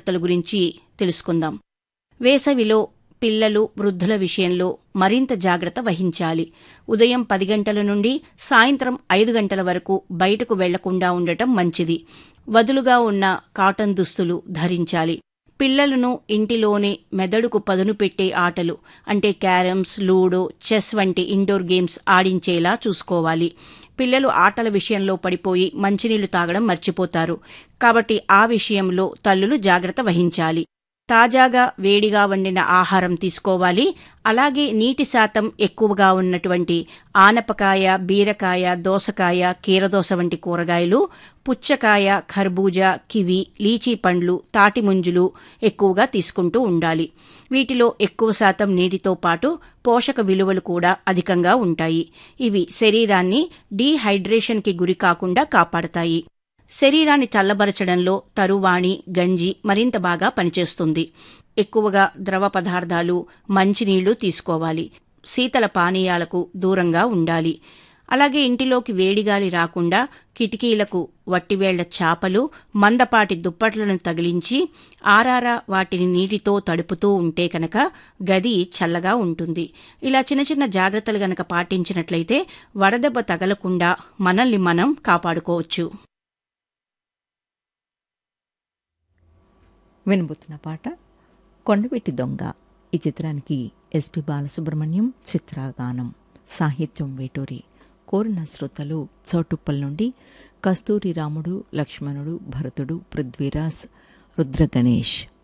జాగ్రత్తల గురించి తెలుసుకుందాం వేసవిలో పిల్లలు వృద్ధుల విషయంలో మరింత జాగ్రత్త వహించాలి ఉదయం పది గంటల నుండి సాయంత్రం ఐదు గంటల వరకు బయటకు వెళ్లకుండా ఉండటం మంచిది వదులుగా ఉన్న కాటన్ దుస్తులు ధరించాలి పిల్లలను ఇంటిలోనే మెదడుకు పదును పెట్టే ఆటలు అంటే క్యారమ్స్ లూడో చెస్ వంటి ఇండోర్ గేమ్స్ ఆడించేలా చూసుకోవాలి పిల్లలు ఆటల విషయంలో పడిపోయి మంచినీళ్లు తాగడం మర్చిపోతారు కాబట్టి ఆ విషయంలో తల్లులు జాగ్రత్త వహించాలి తాజాగా వేడిగా వండిన ఆహారం తీసుకోవాలి అలాగే నీటి శాతం ఎక్కువగా ఉన్నటువంటి ఆనపకాయ బీరకాయ దోసకాయ కీరదోస వంటి కూరగాయలు పుచ్చకాయ ఖర్బూజా కివి లీచీ పండ్లు తాటి ముంజులు ఎక్కువగా తీసుకుంటూ ఉండాలి వీటిలో ఎక్కువ శాతం నీటితో పాటు పోషక విలువలు కూడా అధికంగా ఉంటాయి ఇవి శరీరాన్ని డీహైడ్రేషన్కి గురి కాకుండా కాపాడతాయి శరీరాన్ని చల్లబరచడంలో తరువాణి గంజి మరింత బాగా పనిచేస్తుంది ఎక్కువగా ద్రవ పదార్థాలు మంచినీళ్లు తీసుకోవాలి శీతల పానీయాలకు దూరంగా ఉండాలి అలాగే ఇంటిలోకి వేడిగాలి రాకుండా కిటికీలకు వట్టివేళ్ల చాపలు మందపాటి దుప్పట్లను తగిలించి ఆరారా వాటిని నీటితో తడుపుతూ ఉంటే కనుక గది చల్లగా ఉంటుంది ఇలా చిన్న చిన్న జాగ్రత్తలు గనక పాటించినట్లయితే వడదెబ్బ తగలకుండా మనల్ని మనం కాపాడుకోవచ్చు వినబోతున్న పాట కొండవెట్టి దొంగ ఈ చిత్రానికి ఎస్పి బాలసుబ్రహ్మణ్యం చిత్రగానం సాహిత్యం వేటూరి కోరిన శ్రోతలు చౌటుప్పల్ నుండి కస్తూరి రాముడు లక్ష్మణుడు భరతుడు పృథ్వీరాజ్ రుద్ర గణేష్